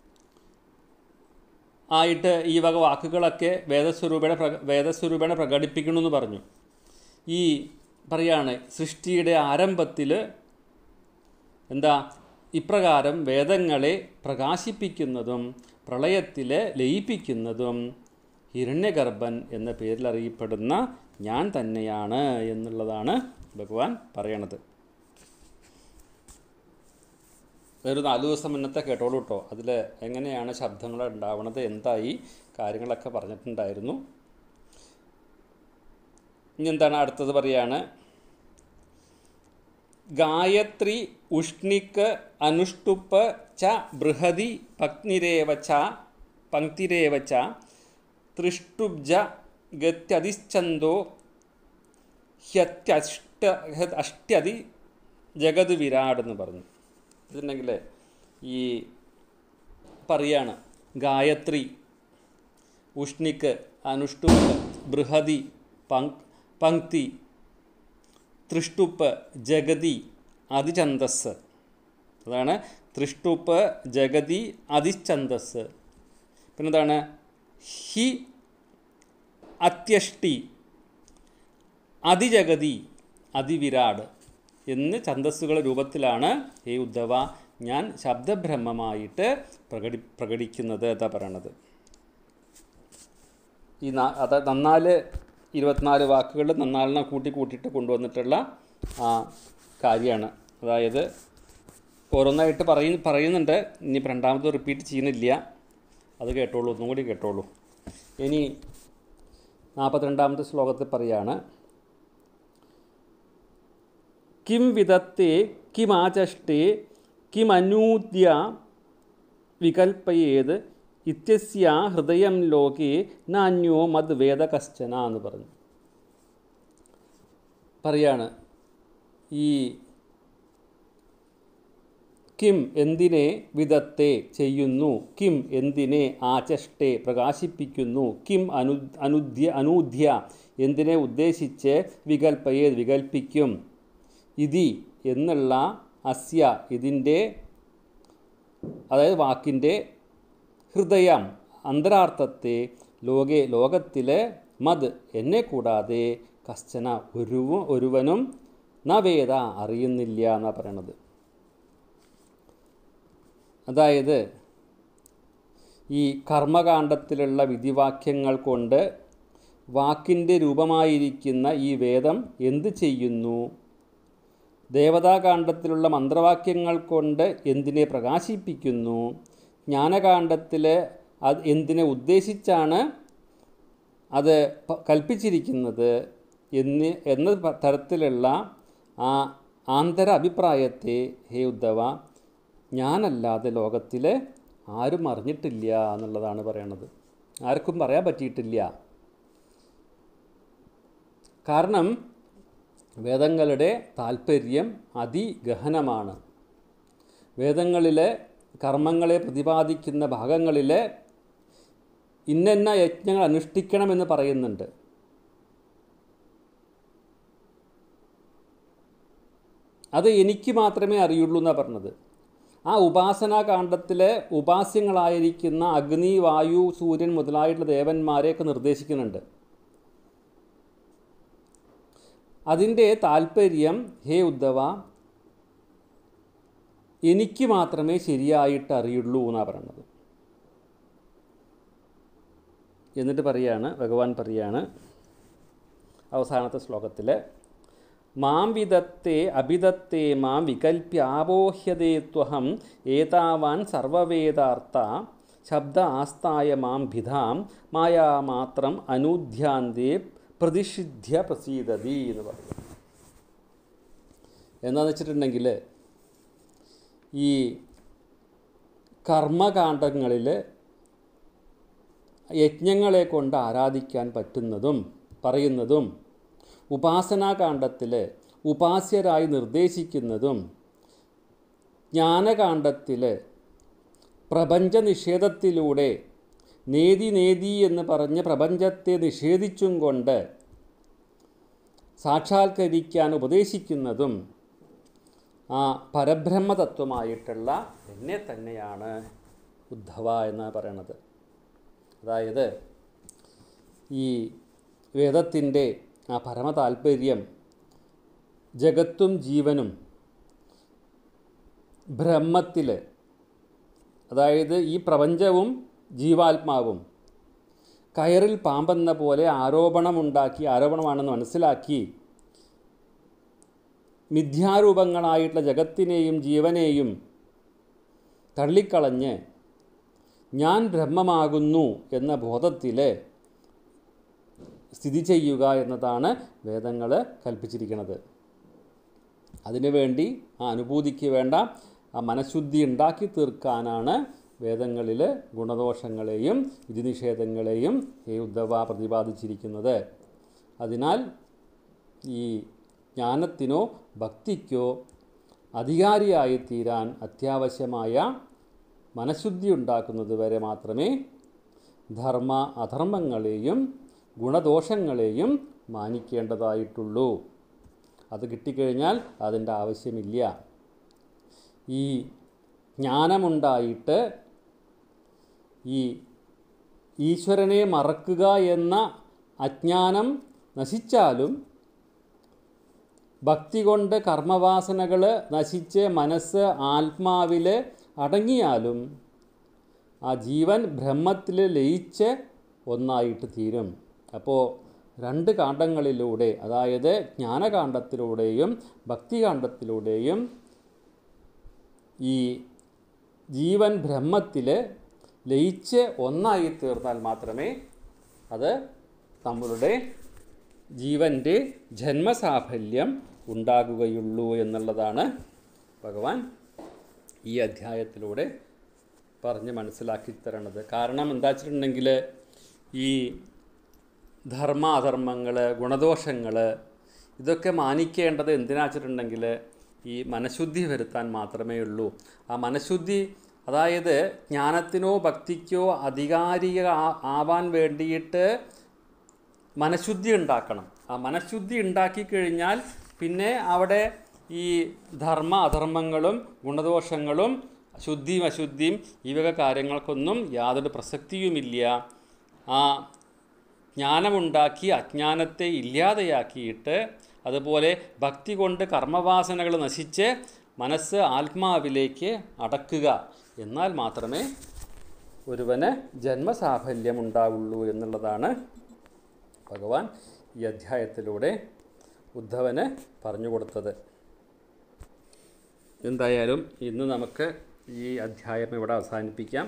ആയിട്ട് ഈ വക വാക്കുകളൊക്കെ വേദസ്വരൂപേണ പ്ര വേദസ്വരൂപേണ പ്രകടിപ്പിക്കണമെന്ന് പറഞ്ഞു ഈ പറയാണ് സൃഷ്ടിയുടെ ആരംഭത്തിൽ എന്താ ഇപ്രകാരം വേദങ്ങളെ പ്രകാശിപ്പിക്കുന്നതും പ്രളയത്തിൽ ലയിപ്പിക്കുന്നതും ഹിരണ്യഗർഭൻ എന്ന പേരിൽ അറിയപ്പെടുന്ന ഞാൻ തന്നെയാണ് എന്നുള്ളതാണ് ഭഗവാൻ പറയണത് ഒരു നാല് ദിവസം മുന്നത്തെ കേട്ടോളൂ കേട്ടോ അതിൽ എങ്ങനെയാണ് ശബ്ദങ്ങൾ ഉണ്ടാവണത് എന്തായി കാര്യങ്ങളൊക്കെ പറഞ്ഞിട്ടുണ്ടായിരുന്നു ഇനി എന്താണ് അടുത്തത് പറയാണ് ഗായത്രി ഉഷ്ണിക്ക് അനുഷ്ടുപ്പ് ച ബൃഹതി പത്നിരേവ ച പങ്ക്തിരേവ ച തൃഷ്ടുബ്ജ ഗത്യതിശ്ചന്തോ ഹ്യത്യഷ്ട ഹ്യത് അഷ്ട്യതി ജഗത് വിരാട് എന്ന് പറഞ്ഞു ഇതുണ്ടെങ്കിൽ ഈ പറയാണ് ഗായത്രി ഉഷ്ണിക്ക് അനുഷ്ടുപ്പ് ബൃഹതി പങ് പങ്ക്തി തൃഷ്ടുപ്പ് ജഗതി അതിഛന്ദസ് അതാണ് തൃഷ്ടുപ്പ് ജഗതി അതിഛന്ദസ് പിന്നെന്താണ് ഹി അത്യഷ്ടി അതിജഗതി അതിവിരാട് എന്ന് ഛന്ദസ്സുകളുടെ രൂപത്തിലാണ് ഈ ഉദ്ധവ ഞാൻ ശബ്ദബ്രഹ്മമായിട്ട് പ്രകടി പ്രകടിക്കുന്നത് എന്താ പറയണത് ഈ നാ അത് നന്നാല് ഇരുപത്തിനാല് വാക്കുകൾ നന്നാലിനെ കൂട്ടി കൂട്ടിയിട്ട് കൊണ്ടുവന്നിട്ടുള്ള ആ കാര്യമാണ് അതായത് ഓരോന്നായിട്ട് പറയ പറയുന്നുണ്ട് ഇനി രണ്ടാമത് റിപ്പീറ്റ് ചെയ്യുന്നില്ല അത് കേട്ടോളൂ ഒന്നും കൂടി കേട്ടോളൂ ഇനി നാൽപ്പത്തിരണ്ടാമത്തെ ശ്ലോകത്തിൽ പറയാണ് കിം വിദത്തെ കിമാചഷ്ടേ കിമനൂദ്യ വികൽപ്പയേത് ഇത്യസ്യ ഹൃദയം ലോകേ നാന്യോ മത് വേദ കശ്ചന എന്ന് പറഞ്ഞു പറയാണ് ഈ കിം എന്തിനെ വിധത്തെ ചെയ്യുന്നു കിം എന്തിനെ ആചഷ്ടേ പ്രകാശിപ്പിക്കുന്നു കിം അനു അനുദ്യ അനൂദ്യ എന്തിനെ ഉദ്ദേശിച്ച് വികൽപ്പയെ വികൽപ്പിക്കും ഇതി എന്നുള്ള അസ്യ ഇതിൻ്റെ അതായത് വാക്കിൻ്റെ ഹൃദയം അന്തരാർത്ഥത്തെ ലോകെ ലോകത്തിലെ മത് എന്നെ കൂടാതെ കശ്ചന ഒരുവും ഒരുവനും നവേദ അറിയുന്നില്ല എന്നാണ് പറയണത് അതായത് ഈ കർമ്മകാണ്ഡത്തിലുള്ള വിധിവാക്യങ്ങൾ കൊണ്ട് വാക്കിൻ്റെ രൂപമായിരിക്കുന്ന ഈ വേദം എന്ത് ചെയ്യുന്നു ദേവതാകാന്ഡത്തിലുള്ള മന്ത്രവാക്യങ്ങൾ കൊണ്ട് എന്തിനെ പ്രകാശിപ്പിക്കുന്നു ജ്ഞാനകാന്ഡത്തിൽ അത് എന്തിനെ ഉദ്ദേശിച്ചാണ് അത് പ- കൽപ്പിച്ചിരിക്കുന്നത് എന്ന് എന്ന പ- തരത്തിലുള്ള ആ ആന്തര അഭിപ്രായത്തെ ഹേ ഉദ്ധവ ഞാനല്ലാതെ ലോകത്തിൽ ആരും അറിഞ്ഞിട്ടില്ല എന്നുള്ളതാണ് പറയണത് ആർക്കും പറയാൻ പറ്റിയിട്ടില്ല കാരണം വേദങ്ങളുടെ താല്പര്യം അതിഗഹനമാണ് വേദങ്ങളിലെ കർമ്മങ്ങളെ പ്രതിപാദിക്കുന്ന ഭാഗങ്ങളിൽ ഇന്നന്ന യജ്ഞങ്ങൾ അനുഷ്ഠിക്കണമെന്ന് പറയുന്നുണ്ട് അത് എനിക്ക് മാത്രമേ അറിയുള്ളൂ എന്നാണ് പറഞ്ഞത് ആ ഉപാസനാകാന്ഡത്തിലെ ഉപാസ്യങ്ങളായിരിക്കുന്ന അഗ്നി വായു സൂര്യൻ മുതലായിട്ടുള്ള ദേവന്മാരെയൊക്കെ നിർദ്ദേശിക്കുന്നുണ്ട് അതിൻ്റെ താല്പര്യം ഹേ ഉദ്ധവ എനിക്ക് മാത്രമേ ശരിയായിട്ട് അറിയുള്ളൂ എന്നാണ് പറയുന്നത് എന്നിട്ട് പറയാണ് ഭഗവാൻ പറയാണ് അവസാനത്തെ ശ്ലോകത്തിൽ മാം വിദത്തെ അഭിദത്തെ മാം വികൽപ്യ ആപോഹ്യതേ ത്വഹം ഏതാവാൻ സർവവേദാർത്ഥ ശബ്ദ ആസ്ഥായ മാം ഭിധാം മായാമാത്രം അനൂധ്യാന്തേ പ്രതിഷിധ്യ പ്രസീദതി എന്ന് പറയും എന്താണെന്ന് വെച്ചിട്ടുണ്ടെങ്കിൽ ഈ കർമ്മകാണ്ഡങ്ങളിൽ യജ്ഞങ്ങളെ കൊണ്ട് ആരാധിക്കാൻ പറ്റുന്നതും പറയുന്നതും ഉപാസനാകാന്ഡത്തിൽ ഉപാസ്യരായി നിർദ്ദേശിക്കുന്നതും ജ്ഞാനകാന്ഡത്തിൽ പ്രപഞ്ച നിഷേധത്തിലൂടെ നേതി നേതി എന്ന് പറഞ്ഞ് പ്രപഞ്ചത്തെ നിഷേധിച്ചും കൊണ്ട് സാക്ഷാത്കരിക്കാൻ ഉപദേശിക്കുന്നതും ആ പരബ്രഹ്മതത്വമായിട്ടുള്ള എന്നെ തന്നെയാണ് ഉദ്ധവ എന്ന് പറയണത് അതായത് ഈ വേദത്തിൻ്റെ ആ പരമതാൽപര്യം ജഗത്തും ജീവനും ബ്രഹ്മത്തിൽ അതായത് ഈ പ്രപഞ്ചവും ജീവാത്മാവും കയറിൽ പാമ്പെന്ന പോലെ ആരോപണമുണ്ടാക്കി ആരോപണമാണെന്ന് മനസ്സിലാക്കി മിഥ്യാരൂപങ്ങളായിട്ടുള്ള ജഗത്തിനെയും ജീവനെയും തള്ളിക്കളഞ്ഞ് ഞാൻ ബ്രഹ്മമാകുന്നു എന്ന ബോധത്തിൽ സ്ഥിതി ചെയ്യുക എന്നതാണ് വേദങ്ങൾ കൽപ്പിച്ചിരിക്കുന്നത് അതിനുവേണ്ടി ആ അനുഭൂതിക്ക് വേണ്ട ആ മനഃശുദ്ധി ഉണ്ടാക്കി തീർക്കാനാണ് വേദങ്ങളിൽ ഗുണദോഷങ്ങളെയും വിധിനിഷേധങ്ങളെയും ഈ ഉദ്ധവ പ്രതിപാദിച്ചിരിക്കുന്നത് അതിനാൽ ഈ ജ്ഞാനത്തിനോ ഭക്തിക്കോ അധികാരിയായി തീരാൻ അത്യാവശ്യമായ മനഃശുദ്ധി ഉണ്ടാക്കുന്നത് വരെ മാത്രമേ ധർമ്മ അധർമ്മങ്ങളെയും ഗുണദോഷങ്ങളെയും മാനിക്കേണ്ടതായിട്ടുള്ളൂ അത് കിട്ടിക്കഴിഞ്ഞാൽ അതിൻ്റെ ആവശ്യമില്ല ഈ ജ്ഞാനമുണ്ടായിട്ട് ഈ ഈശ്വരനെ മറക്കുക എന്ന അജ്ഞാനം നശിച്ചാലും ഭക്തി കൊണ്ട് കർമ്മവാസനകൾ നശിച്ച് മനസ്സ് ആത്മാവിൽ അടങ്ങിയാലും ആ ജീവൻ ബ്രഹ്മത്തിൽ ലയിച്ച് ഒന്നായിട്ട് തീരും അപ്പോൾ രണ്ട് കാണ്ഡങ്ങളിലൂടെ അതായത് ജ്ഞാനകാന്ഡത്തിലൂടെയും ഭക്തികാന്ഡത്തിലൂടെയും ഈ ജീവൻ ബ്രഹ്മത്തിൽ ലയിച്ച് ഒന്നായി തീർന്നാൽ മാത്രമേ അത് നമ്മളുടെ ജീവൻ്റെ ജന്മസാഫല്യം ഉണ്ടാകുകയുള്ളൂ എന്നുള്ളതാണ് ഭഗവാൻ ഈ അധ്യായത്തിലൂടെ പറഞ്ഞ് മനസ്സിലാക്കി തരണത് കാരണം എന്താ വെച്ചിട്ടുണ്ടെങ്കിൽ ഈ ധർമ്മ അധർമ്മങ്ങൾ ഗുണദോഷങ്ങൾ ഇതൊക്കെ മാനിക്കേണ്ടത് എന്തിനാ വെച്ചിട്ടുണ്ടെങ്കിൽ ഈ മനഃശുദ്ധി വരുത്താൻ മാത്രമേ ഉള്ളൂ ആ മനഃശുദ്ധി അതായത് ജ്ഞാനത്തിനോ ഭക്തിക്കോ അധികാരിക ആ- ആവാൻ വേണ്ടിയിട്ട് മനഃശുദ്ധി ഉണ്ടാക്കണം ആ മനഃശുദ്ധി ഉണ്ടാക്കി കഴിഞ്ഞാൽ പിന്നെ അവിടെ ഈ ധർമ്മ അധർമ്മങ്ങളും ഗുണദോഷങ്ങളും ശുദ്ധിയും അശുദ്ധിയും ഈ വക കാര്യങ്ങൾക്കൊന്നും യാതൊരു പ്രസക്തിയുമില്ല ആ ജ്ഞാനമുണ്ടാക്കി അജ്ഞാനത്തെ ഇല്ലാതെയാക്കിയിട്ട് അതുപോലെ ഭക്തി കൊണ്ട് കർമ്മവാസനകൾ നശിച്ച് മനസ്സ് ആത്മാവിലേക്ക് അടക്കുക എന്നാൽ മാത്രമേ ഒരുവന് ജന്മസാഫല്യം ഉണ്ടാവുള്ളൂ എന്നുള്ളതാണ് ഭഗവാൻ ഈ അധ്യായത്തിലൂടെ ഉദ്ധവന് പറഞ്ഞു കൊടുത്തത് എന്തായാലും ഇന്ന് നമുക്ക് ഈ അധ്യായം ഇവിടെ അവസാനിപ്പിക്കാം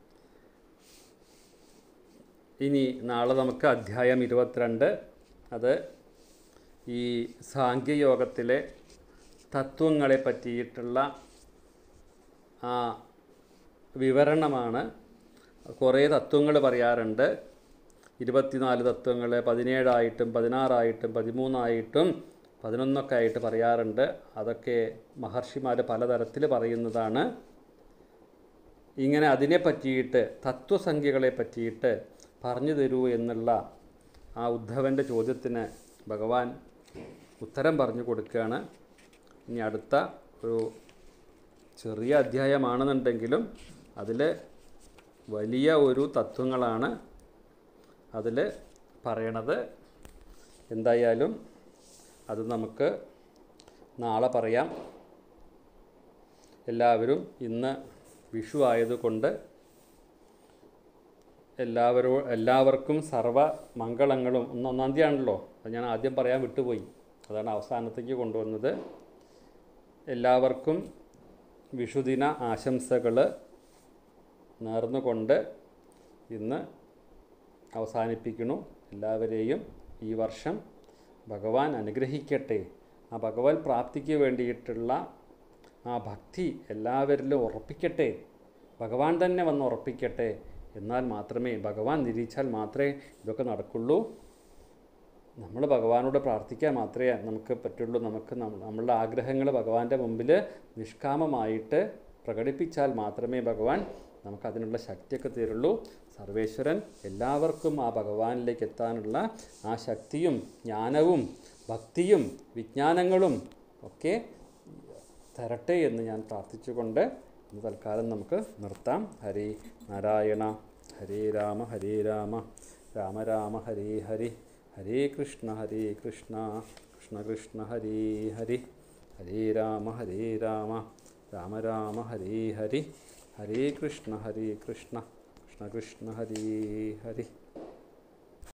ഇനി നാളെ നമുക്ക് അധ്യായം ഇരുപത്തിരണ്ട് അത് ഈ സാഖ്യയോഗത്തിലെ തത്വങ്ങളെ പറ്റിയിട്ടുള്ള ആ വിവരണമാണ് കുറേ തത്വങ്ങൾ പറയാറുണ്ട് ഇരുപത്തിനാല് തത്വങ്ങൾ പതിനേഴായിട്ടും പതിനാറായിട്ടും പതിമൂന്നായിട്ടും പതിനൊന്നൊക്കെ ആയിട്ട് പറയാറുണ്ട് അതൊക്കെ മഹർഷിമാർ പലതരത്തിൽ പറയുന്നതാണ് ഇങ്ങനെ അതിനെ പറ്റിയിട്ട് തത്വസംഖ്യകളെ പറ്റിയിട്ട് പറഞ്ഞു തരൂ എന്നുള്ള ആ ഉദ്ധവൻ്റെ ചോദ്യത്തിന് ഭഗവാൻ ഉത്തരം പറഞ്ഞു കൊടുക്കുകയാണ് ഇനി അടുത്ത ഒരു ചെറിയ അധ്യായമാണെന്നുണ്ടെങ്കിലും അതിൽ വലിയ ഒരു തത്വങ്ങളാണ് അതിൽ പറയണത് എന്തായാലും അത് നമുക്ക് നാളെ പറയാം എല്ലാവരും ഇന്ന് വിഷു ആയതുകൊണ്ട് എല്ലാവരോ എല്ലാവർക്കും സർവ മംഗളങ്ങളും ഒന്ന് ഒന്നാം തീയതി ആണല്ലോ അത് ഞാൻ ആദ്യം പറയാൻ വിട്ടുപോയി അതാണ് അവസാനത്തേക്ക് കൊണ്ടുവന്നത് എല്ലാവർക്കും വിഷുദിന ആശംസകൾ നേർന്നുകൊണ്ട് ഇന്ന് അവസാനിപ്പിക്കുന്നു എല്ലാവരെയും ഈ വർഷം ഭഗവാൻ അനുഗ്രഹിക്കട്ടെ ആ ഭഗവാൻ പ്രാപ്തിക്ക് വേണ്ടിയിട്ടുള്ള ആ ഭക്തി എല്ലാവരിലും ഉറപ്പിക്കട്ടെ ഭഗവാൻ തന്നെ വന്ന് ഉറപ്പിക്കട്ടെ എന്നാൽ മാത്രമേ ഭഗവാൻ നിരീച്ചാൽ മാത്രമേ ഇതൊക്കെ നടക്കുള്ളൂ നമ്മൾ ഭഗവാനോട് പ്രാർത്ഥിക്കാൻ മാത്രമേ നമുക്ക് പറ്റുള്ളൂ നമുക്ക് നം- നമ്മളുടെ ആഗ്രഹങ്ങൾ ഭഗവാന്റെ മുമ്പിൽ നിഷ്കാമമായിട്ട് പ്രകടിപ്പിച്ചാൽ മാത്രമേ ഭഗവാൻ നമുക്കതിനുള്ള ശക്തിയൊക്കെ തരുള്ളൂ സർവേശ്വരൻ എല്ലാവർക്കും ആ ഭഗവാനിലേക്ക് എത്താനുള്ള ആ ശക്തിയും ജ്ഞാനവും ഭക്തിയും വിജ്ഞാനങ്ങളും ഒക്കെ തരട്ടെ എന്ന് ഞാൻ പ്രാർത്ഥിച്ചുകൊണ്ട് ഇന്ന് തൽക്കാലം നമുക്ക് നിർത്താം ഹരി നാരായണ ഹരേ രാമ ഹരേ രാമ രാമ രാമ ഹരേ ഹരി ഹരേ കൃഷ്ണ ഹരേ കൃഷ്ണ കൃഷ്ണ കൃഷ്ണ ഹരേ ഹരി ഹരേ രാമ ഹരേ രാമ രാമ രാമ ഹരേ ഹരി ഹരേ കൃഷ്ണ ഹരേ കൃഷ്ണ കൃഷ്ണ കൃഷ്ണ ഹരേ ഹരി